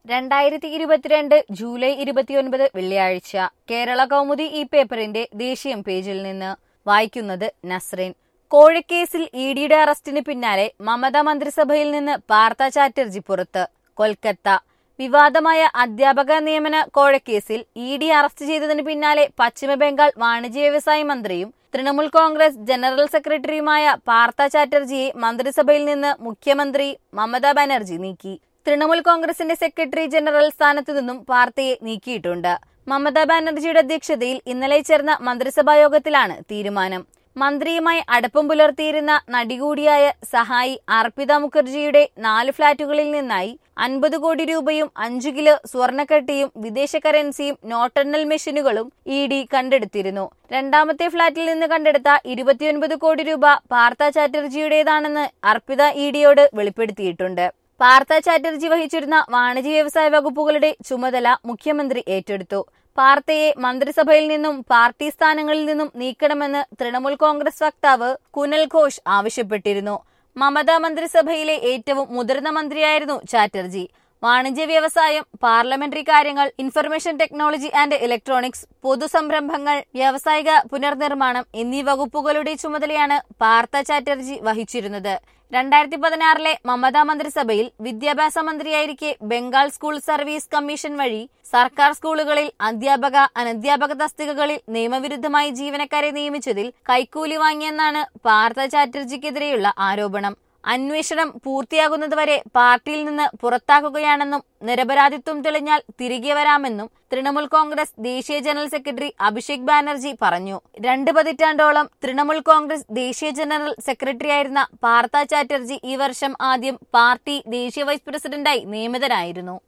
രണ്ടായിരത്തി ഇരുപത്തിരണ്ട് ജൂലൈ ഇരുപത്തിയൊൻപത് വെള്ളിയാഴ്ച കേരള കൗമുദി ഈ പേപ്പറിന്റെ ദേശീയം പേജിൽ നിന്ന് വായിക്കുന്നത് നസ്രീൻ കോഴക്കേസിൽ ഇ ഡിയുടെ അറസ്റ്റിന് പിന്നാലെ മമതാ മന്ത്രിസഭയിൽ നിന്ന് പാർത്ഥ ചാറ്റർജി പുറത്ത് കൊൽക്കത്ത വിവാദമായ അധ്യാപക നിയമന കോഴക്കേസിൽ ഇ ഡി അറസ്റ്റ് ചെയ്തതിന് പിന്നാലെ പശ്ചിമബംഗാൾ വാണിജ്യ വ്യവസായ മന്ത്രിയും തൃണമൂൽ കോൺഗ്രസ് ജനറൽ സെക്രട്ടറിയുമായ പാർത്ഥ ചാറ്റർജിയെ മന്ത്രിസഭയിൽ നിന്ന് മുഖ്യമന്ത്രി മമതാ ബാനർജി നീക്കി തൃണമൂൽ കോൺഗ്രസിന്റെ സെക്രട്ടറി ജനറൽ സ്ഥാനത്തു നിന്നും പാർട്ടിയെ നീക്കിയിട്ടുണ്ട് മമതാ ബാനർജിയുടെ അധ്യക്ഷതയിൽ ഇന്നലെ ചേർന്ന മന്ത്രിസഭാ യോഗത്തിലാണ് തീരുമാനം മന്ത്രിയുമായി അടുപ്പം പുലർത്തിയിരുന്ന നടി കൂടിയായ സഹായി അർപ്പിത മുഖർജിയുടെ നാല് ഫ്ളാറ്റുകളിൽ നിന്നായി അൻപത് കോടി രൂപയും അഞ്ചു കിലോ സ്വർണ്ണക്കട്ടിയും വിദേശ കറൻസിയും നോട്ടെണ്ണൽ മെഷീനുകളും ഇ ഡി കണ്ടെടുത്തിരുന്നു രണ്ടാമത്തെ ഫ്ളാറ്റിൽ നിന്ന് കണ്ടെടുത്ത ഇരുപത്തിയൊൻപത് കോടി രൂപ പാർത്ഥ ചാറ്റർജിയുടേതാണെന്ന് അർപ്പിത ഇ ഡിയോട് വെളിപ്പെടുത്തിയിട്ടുണ്ട് പാർത്ഥ ചാറ്റർജി വഹിച്ചിരുന്ന വാണിജ്യ വ്യവസായ വകുപ്പുകളുടെ ചുമതല മുഖ്യമന്ത്രി ഏറ്റെടുത്തു പാർട്ടിയെ മന്ത്രിസഭയിൽ നിന്നും പാർട്ടി സ്ഥാനങ്ങളിൽ നിന്നും നീക്കണമെന്ന് തൃണമൂൽ കോൺഗ്രസ് വക്താവ് കുനൽ ഘോഷ് ആവശ്യപ്പെട്ടിരുന്നു മമതാ മന്ത്രിസഭയിലെ ഏറ്റവും മുതിർന്ന മന്ത്രിയായിരുന്നു ചാറ്റർജി വാണിജ്യ വ്യവസായം പാർലമെന്ററി കാര്യങ്ങൾ ഇൻഫർമേഷൻ ടെക്നോളജി ആൻഡ് ഇലക്ട്രോണിക്സ് പൊതുസംരംഭങ്ങൾ വ്യാവസായിക പുനർനിർമ്മാണം എന്നീ വകുപ്പുകളുടെ ചുമതലയാണ് പാർത്ഥ ചാറ്റർജി വഹിച്ചിരുന്നത് രണ്ടായിരത്തി പതിനാറിലെ മമതാ മന്ത്രിസഭയിൽ വിദ്യാഭ്യാസ മന്ത്രിയായിരിക്കെ ബംഗാൾ സ്കൂൾ സർവീസ് കമ്മീഷൻ വഴി സർക്കാർ സ്കൂളുകളിൽ അധ്യാപക അനധ്യാപക തസ്തികകളിൽ നിയമവിരുദ്ധമായി ജീവനക്കാരെ നിയമിച്ചതിൽ കൈക്കൂലി വാങ്ങിയെന്നാണ് പാർത്ഥ ചാറ്റർജിക്കെതിരെയുള്ള ആരോപണം അന്വേഷണം പൂർത്തിയാകുന്നതുവരെ പാർട്ടിയിൽ നിന്ന് പുറത്താക്കുകയാണെന്നും നിരപരാധിത്വം തെളിഞ്ഞാൽ തിരികെ വരാമെന്നും തൃണമൂൽ കോൺഗ്രസ് ദേശീയ ജനറൽ സെക്രട്ടറി അഭിഷേക് ബാനർജി പറഞ്ഞു രണ്ട് പതിറ്റാണ്ടോളം തൃണമൂൽ കോൺഗ്രസ് ദേശീയ ജനറൽ സെക്രട്ടറിയായിരുന്ന പാർത്ഥ ചാറ്റർജി ഈ വർഷം ആദ്യം പാർട്ടി ദേശീയ വൈസ് പ്രസിഡന്റായി നിയമിതനായിരുന്നു